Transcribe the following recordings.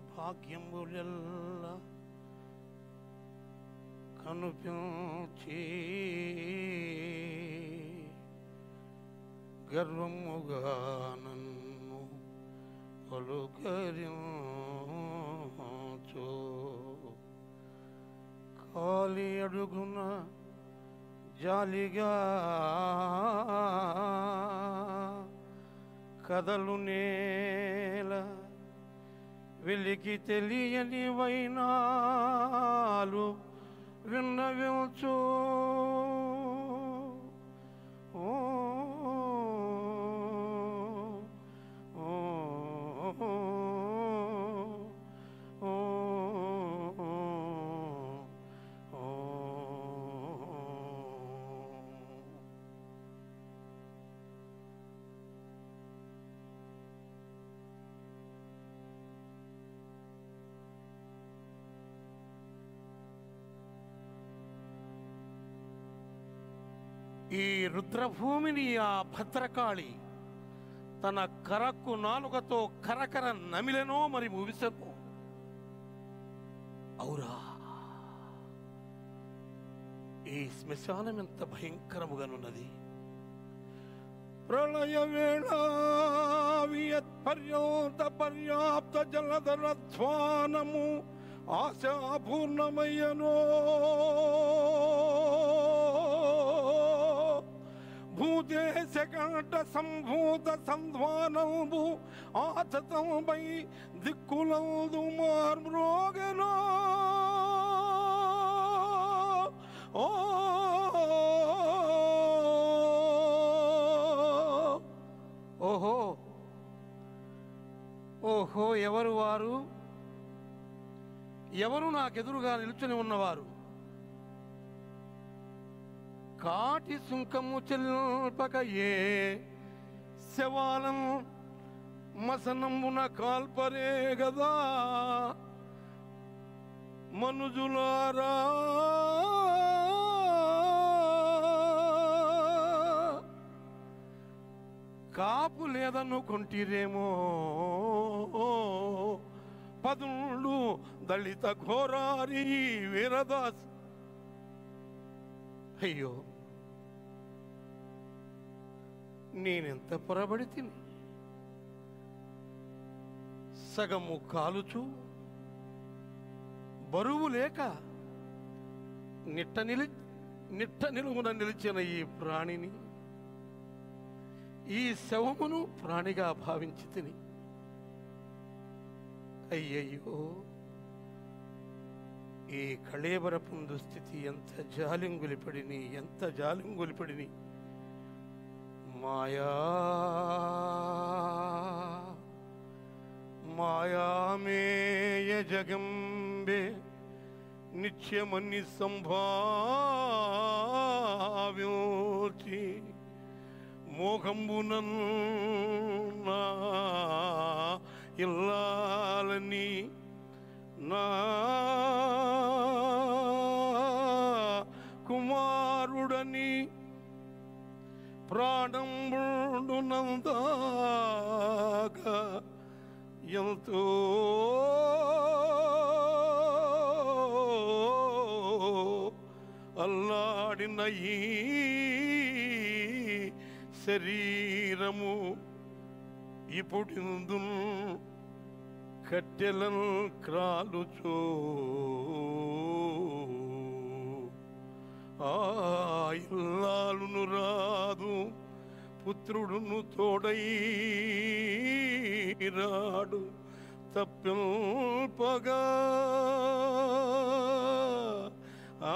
భాగ్యములెల్ల కనుపించి గర్వముగా నన్ను పలుకరించు కాలి అడుగున జాలిగా కదలు నేల వెలికి తెలియని వైనాలు విన్నవించు ఓ ఓ ఓ ఓ ఈ రుద్రభూమిని ఆ భద్రకాళి తన కరకు నాలుకతో కరకర నమిలెనో మరి మువిసెనో ఔరా ఈ శ్మశానం ఎంత భయంకరముగానున్నది ప్రళయ వేళావియత్ పర్యంత పర్యాప్త జలధర ధ్వానము ఆశాపూర్ణమయ్యనో భూదేశ కంఠ సంభూత సంధ్వానంబు ఆతతంపై దిక్కులందు మార్మ్రోగనో ఓ ఓహో ఓహో ఎవరు వారు ఎవరు నాకెదురుగా నిలుచుని ఉన్నవారు కాటి సుంకము చెల్పక ఏ శవాలం మసనమున కాల్పరే గదా మనుజులారా కాపు లేదనుకుంటిరేమో పదుళ్ళు దళిత ఘోరారి వీరదాస్ అయ్యో నేనెంత పొరబడి తిని సగము కాలుచు బరువు లేక నిట్ట నిలి నిట్ట నిలువున నిలిచిన ఈ ప్రాణిని ఈ శవమును ప్రాణిగా భావించి తిని అయ్యయ్యో ఈ కళేబరపు దుస్థితి ఎంత జాలింగులిపడిని ఎంత జాలింగులిపడిని మాయా మాయామేయ జగంబే నిత్యమన్ని సంభావ్యోతి మోహంబునన్నా ఇల్లాలని నా కుమారుడని ప్రాణంబుడునందాక ఎంతో అల్లాడిన ఈ శరీరము ఇప్పుడు కట్టెలను క్రాలుచో ఆ ఇల్లాలును రాదు పుత్రుడును తోడై రాడు తప్పింపగా ఆ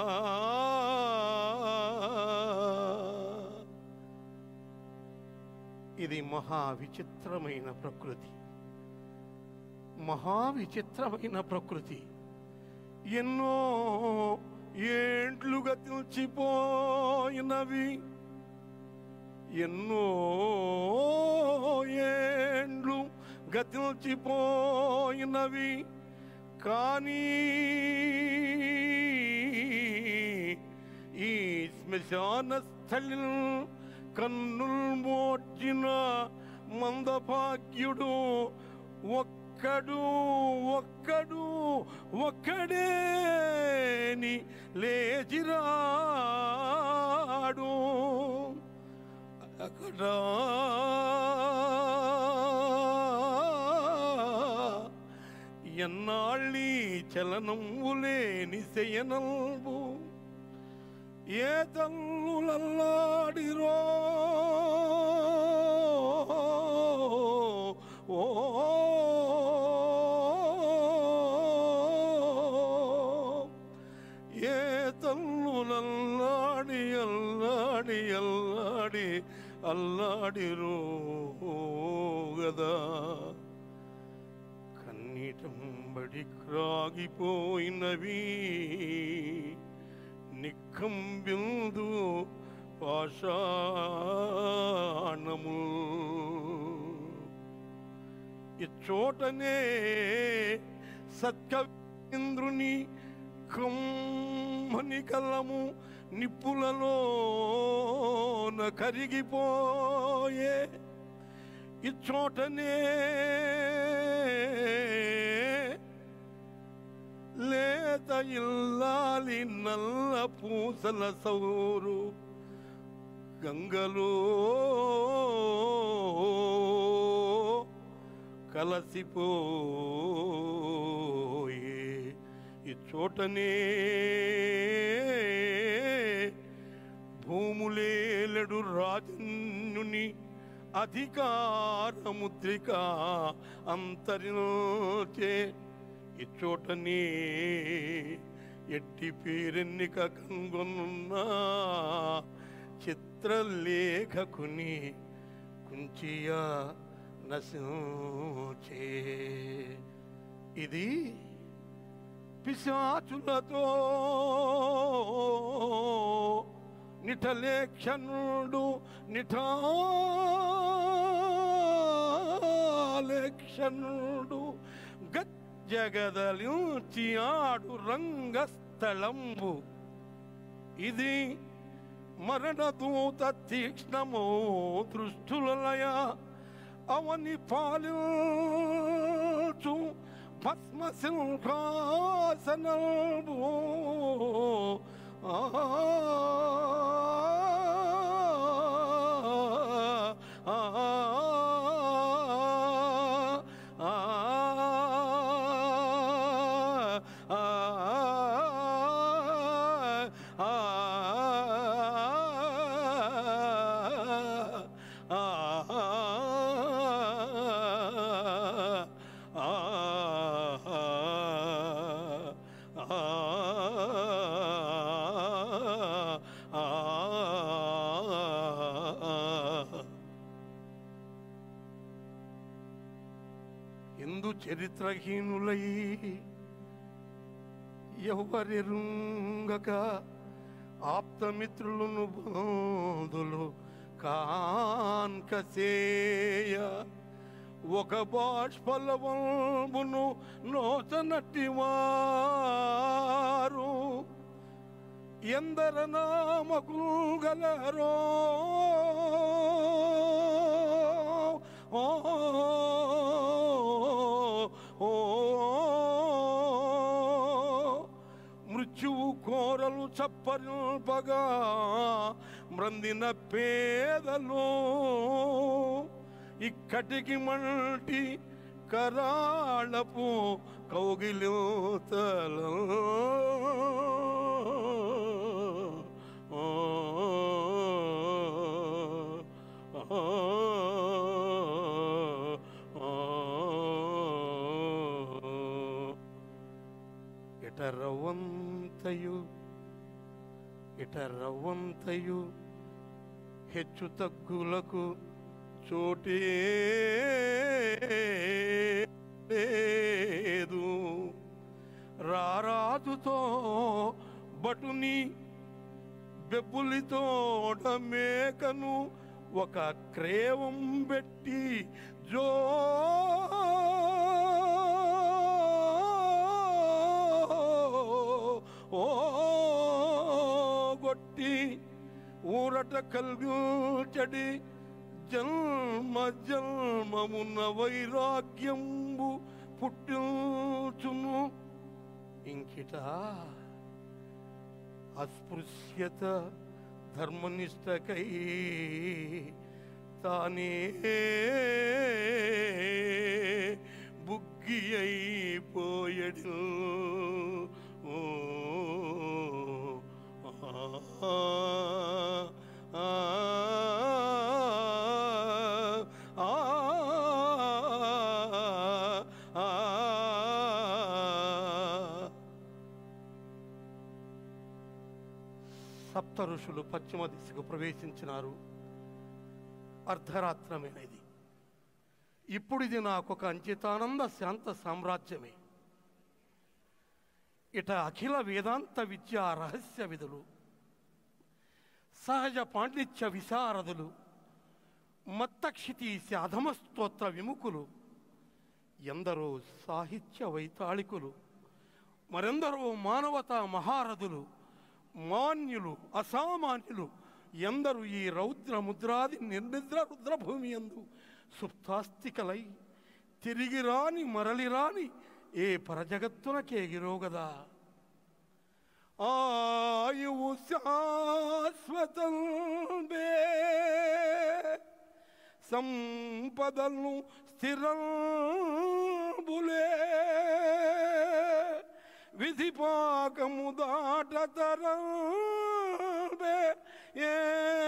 ఇది మహా విచిత్రమైన ప్రకృతి మహా విచిత్రమైన ప్రకృతి ఎన్నో ఏండ్లు గతించిపోయినవి ఎన్నో ఏండ్లు గతించిపోయినవి కానీ ఈ శ్మశాన స్థలి కన్నుల్ మోడ్చిన మందభాగ్యుడు ఒక్క ఒక్కడు ఒక్కడు ఒక్కడేని లేచిరాడు అక్కడ ఎన్నాళ్ళీ చలనంబులేని శయనంబు ఏ తల్లులల్లాడిరో ఓ ఏ తల్లులల్లాడి అల్లాడి అల్లాడి అల్లాడిరో గదా కన్నీటంబడి క్రాగిపోయినవి నిఖంబిందు పాషాణము ఇచ్చోటనే సత్కవీంద్రుని కమ్మని కలము నిప్పులలోన కరిగిపోయే ఇచ్చోటనే లేత ఇల్లాలి నల్ల పూసల సౌరు గంగలో కలసిపోయే ఇచ్చోటనే భూములేలడు రాజన్యుని అధికారముద్రిక అంతరించే ఇచ్చోటనే ఎట్టి పేరెన్నిక కనుగొన్న చిత్రలేఖకుని కుంచియా నశించే ఇది పిశాచులతో నిఠలేక్షణుడు నిఠాలేక్షణుడు గజ్జగదలించి ఆడు రంగస్థలంబు ఇది మరణదూత తీక్ష్ణమో దృష్టులయ అవని పాలించు భస్మ సింహాసనము ఎందు చరిత్రహీనులై ఎవరెరుంగక ఆప్తమిత్రులను బంధులు కాన్కసేయ ఒక బాష్పలవంబును నోచనట్టి వారు ఎందర నామకు గలరో ఓ ఓ మృత్యువు కోరలు చప్పరింపగా మ్రందిన పేదలు ఇక్కటికి మంటి కరాళపు కౌగిలితలు ఇటరవంతయు ఇటరవంతయు హెచ్చు తగ్గులకు చోటే లేదు రారాజుతో బటుని బెబ్బులితోడ మేకను ఒక క్రేవం పెట్టి జో ఓ గొట్టి ఊరట కల్గుచడి జన్మ జన్మమున వైరాగ్యంబు పుట్టుచును ఇంకిట అస్పృశ్యత ధర్మనిష్టకై తానే బుగ్గి అయిపోయడు ఓ, ఆ, ఆ, ఆ, ఆ. సప్త ఋషులు పశ్చిమ దిశకు ప్రవేశించినారు అర్ధరాత్రమైనది ఇప్పుడు ఇది నాకు ఒక అంచితానంద శాంత సామ్రాజ్యమే ఇట అఖిల వేదాంత విద్యా రహస్య విధులు సహజ పాండిత్య విశారదులు మత్తక్షితి అధమ స్తోత్ర విముఖులు ఎందరో సాహిత్య వైతాళికులు మరెందరో మానవతా మహారథులు మాన్యులు అసామాన్యులు ఎందరు ఈ రౌద్ర ముద్రాది నిర్నిద్ర రుద్రభూమి ఎందు సుప్తాస్తికలై తిరిగి రాని మరలి రాని ఏ పరజగత్తునకేగిరోగదా ఆయువు శాశ్వతం బే సంపదలను స్థిరంబులే విధిపాకము దాటతరంబే ఏ